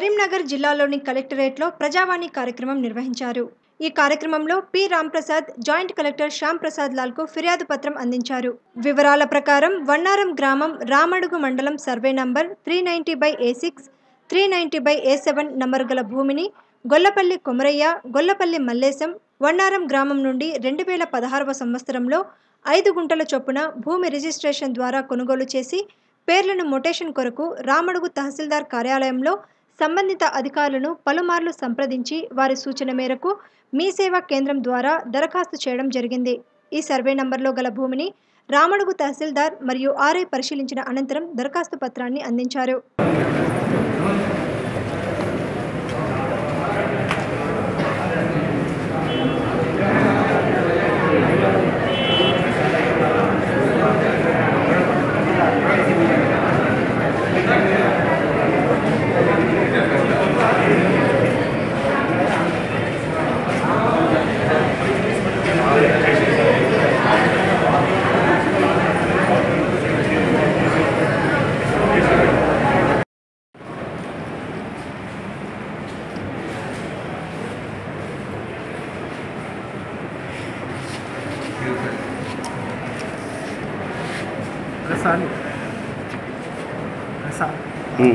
కరీంనగర్ జిల్లాలోని కలెక్టరేట్లో ప్రజావాణి కార్యక్రమం నిర్వహించారు ఈ కార్యక్రమంలో P Ramprasad joint collector Shyam Prasad లాల్కు ఫిర్యాదు పత్రం అందించారు వివరాల ప్రకారం వన్నారం గ్రామం రామడుగు మండలం survey number three ninety by A six three ninety by A seven number గల భూమిని గొల్లపల్లి కొమరయ్య గొల్లపల్లి మల్లేశం వన్నారం గ్రామం నుండి రెండు వేల పదహారవ సంవత్సరంలో ఐదు గుంటల చొప్పున భూమి రిజిస్ట్రేషన్ ద్వారా కొనుగోలు చేసి పేర్లను మొటేషన్ కొరకు రామడుగు తహసీల్దార్ కార్యాలయంలో సంబంధిత అధికారులను పలుమార్లు సంప్రదించి వారి సూచన మేరకు మీ సేవా కేంద్రం ద్వారా దరఖాస్తు చేయడం జరిగింది ఈ సర్వే నంబర్లో గల భూమిని రామడుగు తహసీల్దార్ మరియు ఆర్ఐ పరిశీలించిన అనంతరం దరఖాస్తు పత్రాన్ని అందించారు Kasali. Kasali. ఉమ్.